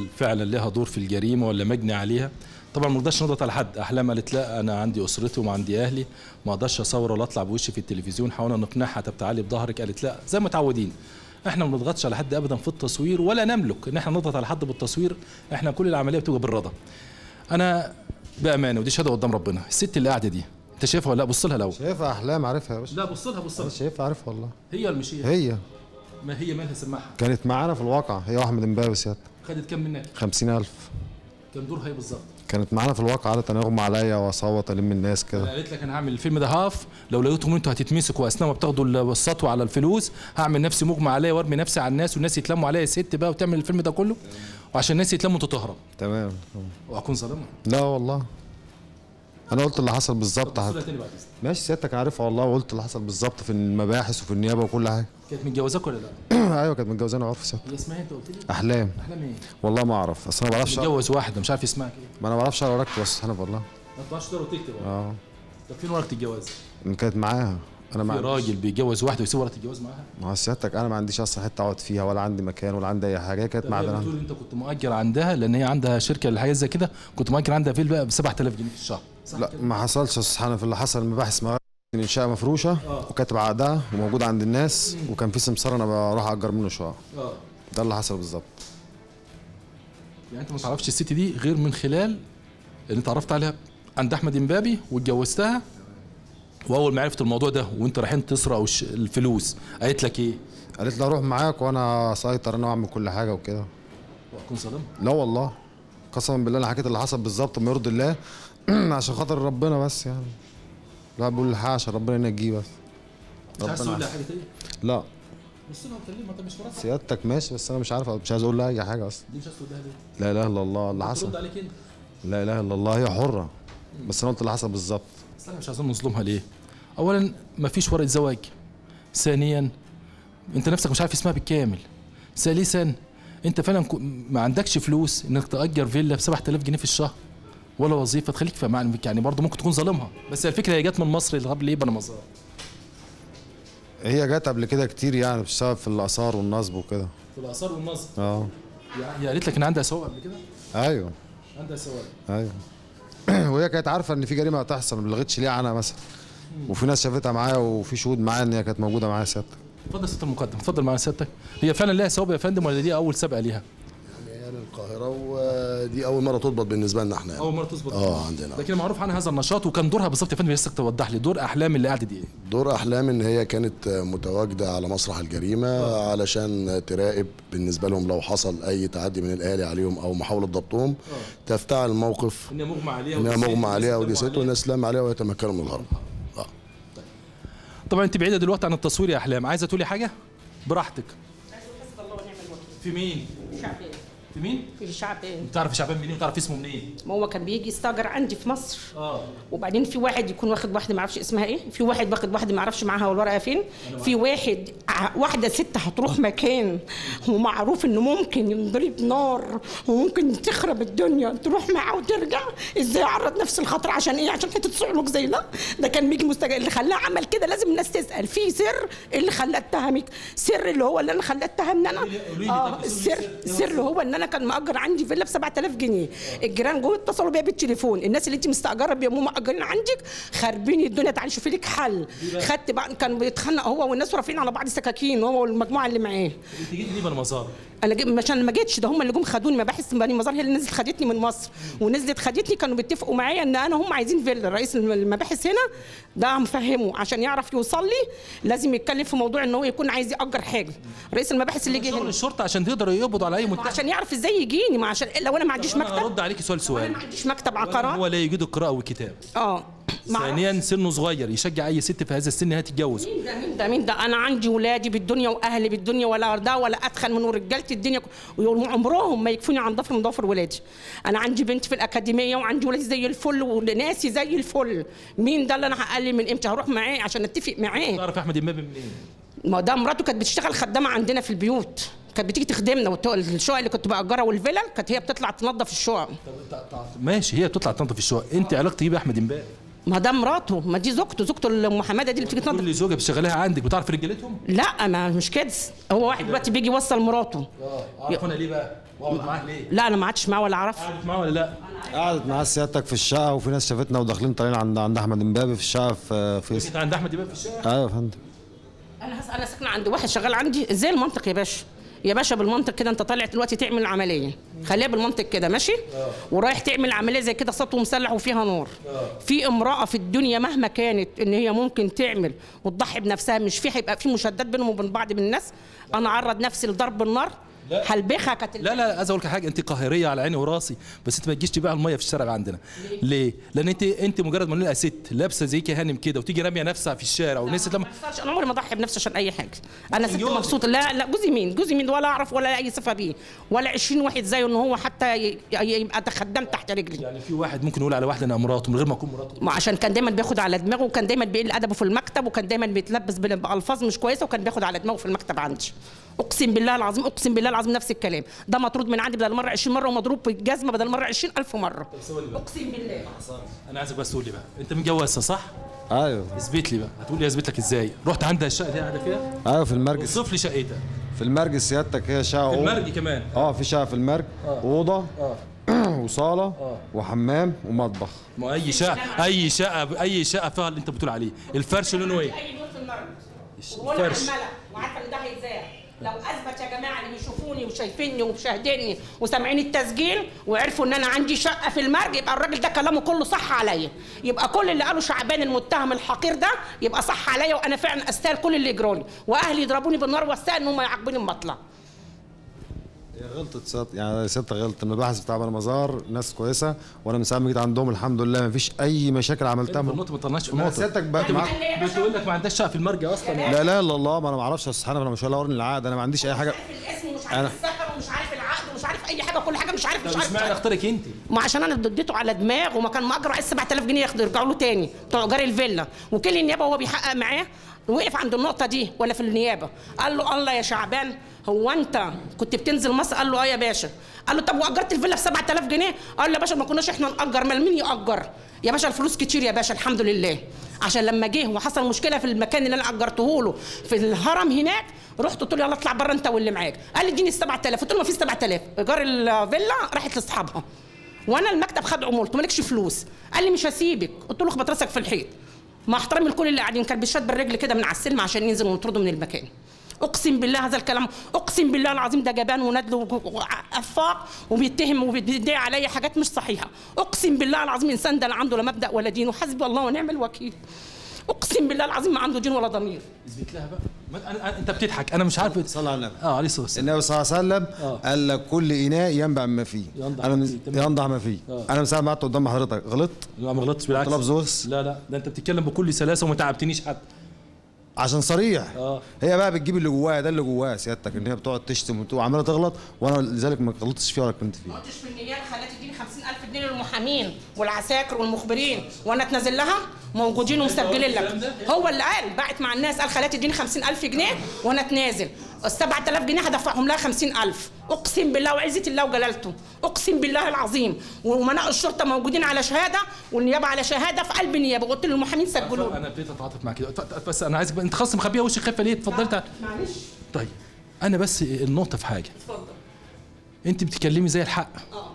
فعلا لها دور في الجريمه ولا مجني عليها طبعا ما نقدرش نضغط على حد احلام قالت لا انا عندي اسرتي وعندي اهلي ما اقدرش اصور ولا اطلع بوشي في التلفزيون حاولنا نقنعها طب تعالي بظهرك قالت لا زي ما متعودين احنا ما بنضغطش على حد ابدا في التصوير ولا نملك ان احنا نضغط على حد بالتصوير احنا كل العمليه بتبقى بالرضا انا بامانه ودي شهاده قدام ربنا الست اللي قاعده دي انت شايفها ولا لا بص لها الاول شايفها احلام عارفها يا باشا لا بص لها بص انا لها شايفها عارفها والله هي ولا مش هي هي ما هي مالها سماحه كانت معانا في الواقع هي واحمد امبابي سيادة خدت كام منك 50000 كان دورها ايه بالظبط كانت معانا في الواقع عادة يغمى عليا واصوت الم الناس كده قالت لك انا هعمل الفيلم ده هاف لو لقيتهم انتوا هتتمسكوا اثناء ما بتاخدوا السطوه على الفلوس هعمل نفسي مغمى عليا وارمي نفسي على الناس والناس يتلموا عليا ست بقى وتعمل الفيلم ده كله وعشان الناس يتلموا انتوا تهرب تمام واكون ظالمها لا والله انا قلت اللي حصل بالظبط بص حت- لها تاني بعد إذنك. ماشي سيادتك عارفها والله وقلت اللي حصل بالظبط في المباحث وفي النيابه وكل حاجه كانت متجوزاك ولا لا؟ ايوه كانت متجوزاني عرف سيادتك هي اسمها إيه انت قلت لي؟ احلام احلام ايه؟ والله ما اعرف اصل انا ما بعرفش متجوز واحده مش عارف اسمها ايه ما انا ما بعرفش اقرا وراك بس انا والله ما تطلعش تقرا وتكتب اه طب فين ورقه الجواز؟ إن كانت معاها انا في ما راجل بيتجوز واحده ويسيب ورقه الجواز معاها؟ ما هو سيادتك انا ما عنديش اصلا حته اقعد فيها ولا عندي مكان ولا عندي اي حاجه هي كانت طب هي معدنها بتقول انت كنت مؤجر عندها لان هي عندها شركه للحاجات زي كده كنت مؤجر عندها فيل بقى ب 7000 جنيه في الشهر صح لا كده؟ ما حصلش سبحان في اللي حصل المباحث ما انشاء مفروشه آه. وكاتب عقدها وموجود عند الناس وكان في سمسار انا بروح اجر منه شقق اه ده اللي حصل بالظبط يعني انت ما تعرفش الست دي غير من خلال ان اتعرفت عليها عند احمد امبابي واتجوزتها واول ما عرفت الموضوع ده وانت رايحين تسرق وش- الفلوس قالت لك ايه؟ قالت لي اروح معاك وانا اسيطر انا واعمل كل حاجه وكده واكون ظالمها لا والله قسما بالله انا حكيت اللي حصل بالظبط ما يرضي الله عشان خاطر ربنا بس يعني لا بقول الحق عشان ربنا ينجيه بس مش عايز تقول ربنا لها حاجه تانية؟ لا بص لها وكلمها انت مش مراتك سيادتك ماشي بس انا مش عارف مش عايز اقول لها اي حاجه اصلا دي مش عايز تقول لها ليه؟ لا اله الا الله اللي ترد حصل عليك انت لا اله الا الله هي حره بس انا قلت اللي حصل بالظبط بس احنا مش عايزين نظلمها ليه؟ اولا ما فيش ورقه زواج ثانيا انت نفسك مش عارف اسمها بالكامل ثالثا انت فعلا كو- ما عندكش فلوس انك تاجر فيلا ب 7000 جنيه في الشهر ولا وظيفه تخليك في معنى يعني برضه ممكن تكون ظالمها بس الفكره هي جت من مصر قبل ايه بنا مزار هي جت قبل كده كتير يعني بسبب في الاثار والنصب وكده في الاثار والنصب اه هي قالت لك ان عندها سواق قبل كده ايوه عندها سواق ايوه وهي كانت عارفه ان في جريمه هتحصل ما بلغتش ليه عنها مثلا وفي ناس شافتها معايا وفي شهود معايا ان هي كانت موجوده معايا سيادتك اتفضل ست المقدم اتفضل مع سيادتك هي فعلا لها سواق يا فندم ولا دي اول سابقه ليها هي للقاهرة ودي أول مرة تضبط بالنسبة لنا احنا يعني. اول مره تظبط اه عندنا لكن معروف عنها هذا النشاط وكان دورها بالظبط يا فندم لسه توضح لي دور احلام اللي قاعده دي ايه دور أحلام إن هي كانت متواجدة على مسرح الجريمة علشان تراقب بالنسبة لهم لو حصل أي تعدي من الأهالي عليهم أو محاولة ضبطهم تفتعل الموقف ان هي مغمى عليها إنها ودي ست مغمى عليها والناس ودي يتلموا ست والناس تلم عليها ويتمكنوا من الهرب اه طبعا انت بعيده دلوقتي عن التصوير يا احلام عايزه تقولي حاجه براحتك حسب الله ونعم الوكيل في مين شعبان في مين في شعبان بتعرف شعبان منين وتعرف اسمه منين ما هو كان بيجي يستاجر عندي في مصر اه وبعدين في واحد يكون واخد واحده ما اعرفش اسمها ايه في واحد واخد واحده ما اعرفش معاها الورقه فين في واحد ع- واحده ست هتروح مكان ومعروف انه ممكن ينضرب نار وممكن تخرب الدنيا تروح معاه وترجع ازاي عرض نفس الخطر عشان ايه عشان حته صعلوك زي ده ده كان بيجي مستجد اللي خلاه عمل كده لازم الناس تسال في سر اللي خلاه اتهمك سر اللي هو اللي انا خلاه اتهمني انا قولي لي- اه طب السر قولي لي السر. السر هو ان انا كان مأجر عندي فيلا ب 7000 جنيه الجيران جوه اتصلوا بيا بالتليفون الناس اللي انت مستأجره بيبقوا مأجرين عندك خاربين الدنيا تعالي شوفي لك حل خدت بقى كان بيتخانق هو والناس رافعين على بعض سكاكين هو والمجموعه اللي معاه انت جيت ليه بنا مزار انا جي- عشان ما جيتش ده هم اللي جم خدوني مباحث بني مزار هي اللي نزلت خدتني من مصر ونزلت خدتني كانوا بيتفقوا معايا ان انا هم عايزين فيلا رئيس المباحث هنا ده مفهمه عشان يعرف يوصل لي لازم يتكلم في موضوع ان هو يكون عايز يأجر حاجه رئيس المباحث اللي جه شغل هنا الشرطه عشان تقدروا يقبضوا على اي متهم عشان يعرف ازاي يجيني ما عشان لو انا ما عنديش انا مكتب هرد عليك سؤال انا سؤال ما عنديش مكتب أولاً عقارات هو لا يجيد القراءه والكتاب اه ما ثانيا سنه صغير يشجع اي ست في هذا السن انها تتجوز مين ده مين ده مين ده انا عندي ولادي بالدنيا واهلي بالدنيا ولا ده ولا اتخن من رجاله الدنيا وعمرهم ما يكفوني عن ضفر من ضفر ولادي انا عندي بنت في الاكاديميه وعندي ولادي زي الفل وناسي زي الفل مين ده اللي انا هقلل من امتى هروح معاه عشان اتفق معاه تعرف احمد امام منين ما ده مراته كانت بتشتغل خدامه عندنا في البيوت كانت بتيجي تخدمنا والت- الشقق اللي كنت باجرها والفلل كانت هي بتطلع تنظف الشقق ماشي هي بتطلع تنظف الشقق انت علاقتك ايه باحمد امام ما ده مراته ما دي زوجته زوجته ام حماده دي اللي بتيجي تنظف كل زوجه بتشغلها عندك بتعرف رجالتهم لا ما مش كده هو واحد دلوقتي بيجي يوصل مراته اه عارف انا ليه بقى واقعد معاه ليه؟ لا انا ما عادش معاه ولا اعرفه قعدت معاه ولا لا؟ قعدت مع سيادتك في الشقه وفي ناس شافتنا وداخلين طالعين عند عند احمد امبابي في الشقه في فيصل انت عند احمد امام في الشارع؟ ايوه يا فندم انا هس... انا ساكنه عند واحد شغال عندي ازاي المنطق يا باشا يا باشا بالمنطق كده انت طالع دلوقتي تعمل عمليه خليها بالمنطق كده ماشي ورايح تعمل عمليه زي كده سطو مسلح وفيها نار في امراه في الدنيا مهما كانت ان هي ممكن تعمل وتضحي بنفسها مش في هيبقى في مشادات بينهم وبين بعض من الناس انا اعرض نفسي لضرب النار هلبخها كانت لا لا عايز اقول لك حاجه انت قاهريه على عيني وراسي بس انت ما تجيش تبيع الميه في الشارع عندنا ليه؟ لان انت انت مجرد ما نلقى ست لابسه زيك هانم كده وتيجي راميه نفسها في الشارع ونسيت لما ما انا عمري ما اضحي بنفسي عشان اي حاجه انا ست جوزك. مبسوطه لا لا جوزي مين جوزي مين ولا اعرف ولا اي صفه بيه ولا 20 واحد زيه ان هو حتى ي- ي- يبقى خدام تحت رجلي يعني في واحد ممكن يقول على واحده انها مراته من غير ما تكون مراته ما عشان كان دايما بياخد على دماغه وكان دايما بيقل ادبه في المكتب وكان دايما بيتلبس بال- بالفاظ مش كويسه وكان بياخد على دماغه في المكتب عندي اقسم بالله العظيم اقسم بالله العظيم نفس الكلام ده مطرود من عندي بدل مره 20 مره ومضروب بالجزمه بدل مره 20000 مره اقسم بالله انا عايزك بس تقول لي بقى انت متجوزها صح؟ ايوه اثبت لي بقى هتقول لي اثبت لك ازاي؟ رحت عندها الشقه دي قاعده فيها؟ ايوه في المرج اوصف لي شقتها في المرج سيادتك هي شقه في أوضة. المرج كمان اه في شقه في المرج اوضه وصاله وحمام ومطبخ ما اي شقه اي شقه اي شقه فيها اللي انت بتقول عليه الفرش لونه ايه؟ اي دور في المرض الفرش. ولا عماله وعارفه ان ده هيتذاع لو اثبت يا جماعه اللي بيشوفوني وشايفيني ومشاهديني وسامعين التسجيل وعرفوا ان انا عندي شقه في المرج يبقى الراجل ده كلامه كله صح عليا يبقى كل اللي قاله شعبان المتهم الحقير ده يبقى صح عليا وانا فعلا استاهل كل اللي يجرالي واهلي يضربوني بالنار واستاهل ان هم يعاقبوني اما اطلع هي غلطت سيادة يعني سيادتك غلط المباحث بتاع بني مزار ناس كويسه وانا من ساعه ما جيت عندهم الحمد لله ما فيش اي مشاكل عملتها في من النقطه ما طلعناش في ما النقطه سيادتك بقى معاك بتقول لك ما عندهاش شقه في المرج اصلا يعني لا لا الا الله ما انا ما اعرفش يا استاذ حنفي انا مش هقول ورني العقد انا ما عنديش اي حاجه عارف الاسم ومش أنا- عارف السكن ومش عارف العقد ومش عارف اي حاجه كل حاجه مش عارف مش طب عارف اشمعنى اختارك انت؟ ما عشان انا اديته على دماغ وما كان مأجر عايز 7000 جنيه ياخد يرجعوا له تاني بتوع ايجار الفيلا وكيل النيابه وهو بيحقق معاه وقف عند النقطه دي ولا في النيابه قال له الله يا شعبان هو انت كنت بتنزل مصر قال له اه يا باشا قال له طب واجرت الفيلا ب 7000 جنيه قال له يا باشا ما كناش احنا نأجر مال مين يأجر يا باشا الفلوس كتير يا باشا الحمد لله عشان لما جه وحصل مشكله في المكان اللي انا اجرته له في الهرم هناك رحت قلت له يلا اطلع بره انت واللي معاك قال لي اديني ال 7000 قلت له ما فيش 7000 ايجار الفيلا راحت لاصحابها وانا المكتب خد عمولته مالكش فلوس قال لي مش هسيبك قلت له اخبط راسك في الحيط مع احترامي لكل اللي قاعدين كان بيشد بالرجل كده من على السلم عشان ينزل ونطرده من المكان اقسم بالله هذا الكلام اقسم بالله العظيم ده جبان وندل وافاق وبيتهم وبيدعي عليا حاجات مش صحيحه اقسم بالله العظيم انسان ده لا عنده لا مبدا ولا دين وحسبي الله ونعم الوكيل اقسم بالله العظيم ما عنده دين ولا ضمير اثبت لها بقى ما أنا أنا- انت بتضحك انا مش عارف صلى على النبي اه عليه الصلاه والسلام النبي صلى الله عليه وسلم آه. قال لك كل اناء ينبع ما فيه ينضح انا ما من فيه، تمام. ينضح ما فيه آه. انا من ساعه ما قعدت قدام حضرتك غلطت لا ما غلطتش بالعكس طلب زوس لا لا ده انت بتتكلم بكل سلاسه وما تعبتنيش حتى عشان صريح آه. هي بقى بتجيب اللي جواها ده اللي جواها سيادتك ان هي بتقعد تشتم وعماله تغلط وانا لذلك ما غلطتش فيها ولا كنت فيها قلتش في النيابه خلات تديني 50000 جنيه للمحامين والعساكر والمخبرين وانا اتنازل لها موجودين ومسجلين لك هو اللي قال بعت مع الناس قال خلات تديني 50000 جنيه وانا اتنازل ال 7000 جنيه هدفعهم لها 50000 اقسم بالله وعزه الله وجلالته اقسم بالله العظيم وامناء الشرطه موجودين على شهاده والنيابه على شهاده في قلب النيابه قلت للمحامين سجلوا لي. انا ابتديت اتعاطف معاك كده ط- ط- بس انا عايزك بقى انت خلاص مخبيها وشك خفه ليه اتفضلي تعالى معلش طيب انا بس النقطه في حاجه اتفضل انت بتتكلمي زي الحق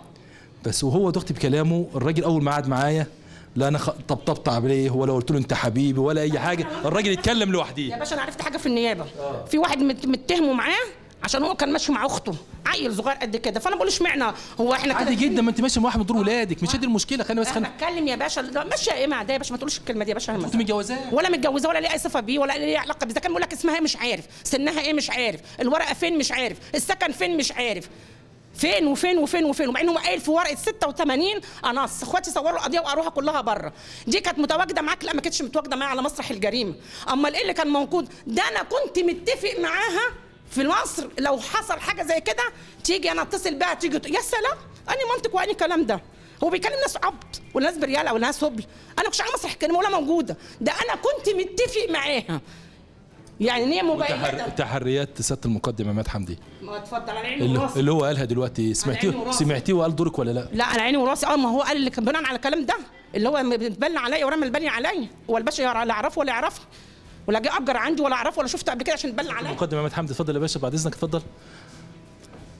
بس وهو ضغط بكلامه الراجل اول ما قعد معايا لا انا خ- طبطبت عليه ولا قلت له انت حبيبي ولا اي حاجه الراجل يتكلم يا لوحديه باشا انا عرفت حاجه في النيابه في واحد مت- متهمه معاه عشان هو كان ماشي مع اخته عيل صغير قد كده فانا بقول اشمعنى هو احنا كده عادي جدا ما انت ماشي مع واحد من دور ولادك مش دي المشكله خلينا بس انا خلينا بتكلم يا باشا لا، ماشيه ايه مع ده يا باشا ما تقولش الكلمه دي يا باشا كنت متجوزاه ولا متجوزه ولا ليه اي صفه بيه ولا ليه علاقه بيه اذا كان بيقول لك اسمها ايه مش عارف سنها ايه مش عارف الورقه فين مش عارف السكن فين مش عارف فين وفين وفين وفين ومع انه قايل في ورقه 86 انا اخواتي صوروا القضيه وقروها كلها بره دي كانت متواجده معاك لا ما كانتش متواجده معايا على مسرح الجريمه امال ايه اللي كان موجود ده انا كنت متفق معاها في مصر لو حصل حاجه زي كده تيجي انا اتصل بيها تيجي تق- يا سلام اني منطق واني كلام ده هو بيكلم ناس عبط وناس برياله وناس هبل انا كنتش على مسرح الكلمه ولا موجوده ده انا كنت متفق معاها يعني ان هي تحر... مبينه تحريات سياده المقدم عماد حمدي ما اتفضل على عيني اللي, وراسي اللي هو قالها دلوقتي سمعتيه عيني وراسي. سمعتيه وقال دورك ولا لا لا على عيني وراسي اه ما هو قال اللي كان بناء على الكلام ده اللي هو بيتبنى عليا ورمى البني عليا هو الباشا لا يعرفه ولا يعرفني ولا جه اجر عندي ولا اعرفه ولا شفته قبل كده عشان يتبنى عليا المقدم عماد حمدي اتفضل يا باشا بعد اذنك اتفضل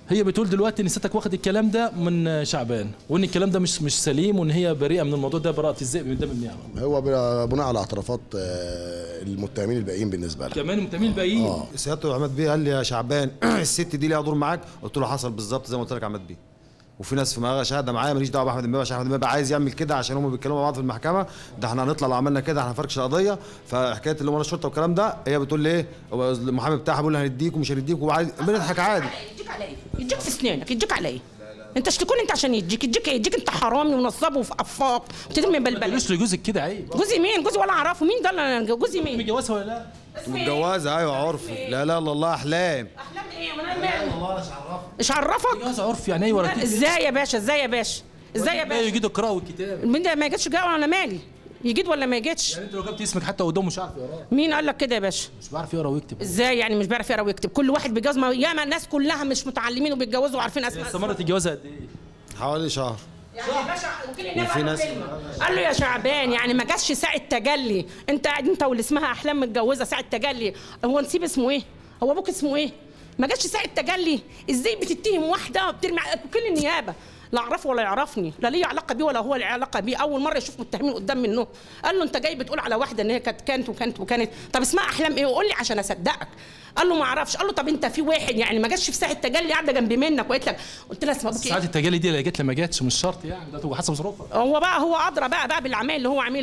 هي بتقول دلوقتي ان ستك واخد الكلام ده من شعبان وان الكلام ده مش مش سليم وان هي بريئه من الموضوع ده براءه الذئب من دم النعمه هو ب- بناء على اعترافات آه، المتهمين الباقيين بالنسبه لها كمان المتهمين الباقيين اه سيادته عماد بيه قال لي يا شعبان الست دي ليها دور معاك قلت له حصل بالظبط زي ما قلت لك يا عماد بيه وفي ناس في مغا شهاده معايا ماليش دعوه باحمد امبابه عشان احمد امبابه عايز يعمل كده عشان هم بيتكلموا مع بعض في المحكمه ده احنا هنطلع لو عملنا كده احنا هنفركش القضيه فحكايه اللي هو الشرطه والكلام ده هي بتقول لي ايه هو المحامي بتاعها بيقول لي هنديك ومش هنديك وعايز بنضحك عادي يديك على ايه؟ يديك في اسنانك يديك على ايه؟ انت اشتكون انت عشان يديك يديك ايه؟ يديك انت حرامي ونصاب وافاق وترمي ما بلبل تقولوش لجوزك كده عيب جوزي مين؟ جوزي ولا اعرفه مين ده اللي أنا- جوزي مين؟ متجوزها ولا لا؟ متجوزه ايوه عرفي لا لا الا الله احلام احلام ايه؟ وانا مالي؟ ايش عرفك؟ جواز عرف يعني ايه ولا ازاي يا باشا؟ ازاي يا باشا؟ ازاي يا باشا؟ يجيدوا يقراوا الكتاب مين ده ما يجيتش جاي انا مالي؟ يجيد ولا ما يجيتش؟ يعني انت لو جبت اسمك حتى قدامه مش عارف يقراه مين قال لك كده يا باشا؟ مش بيعرف يقرا ويكتب ازاي يعني مش بيعرف يقرا ويكتب؟ كل واحد بيتجوز ما ياما الناس كلها مش متعلمين وبيتجوزوا وعارفين اسماء استمرت الجوازه قد ايه؟ حوالي شهر يعني يا باشا وكيل النيابه وفي قال له ناس- كلمة. قال له يا شعبان يعني ما جاتش ساعه تجلي انت قاعد انت واللي اسمها احلام متجوزه ساعه تجلي هو نسيب اسمه ايه هو ابوك اسمه ايه ما جاتش ساعه تجلي ازاي بتتهم واحده وبترمي على وكيل النيابه لا اعرفه ولا يعرفني لا ليه علاقه بيه ولا هو له علاقه بيه اول مره يشوف متهمين قدام منه قال له انت جاي بتقول على واحده ان هي كانت كانت وكانت وكانت طب اسمها احلام ايه وقول لي عشان اصدقك قال له ما اعرفش قال له طب انت في واحد يعني ما جاتش في ساعه تجلي قاعده جنب منك وقالت لك قلت لها اسمها ابوك ساعات ايه التجالي دي اللي جت لما جاتش مش شرط يعني ده تبقى حسب ظروفها هو بقى هو ادرى بقى بقى بالعمال اللي هو عامل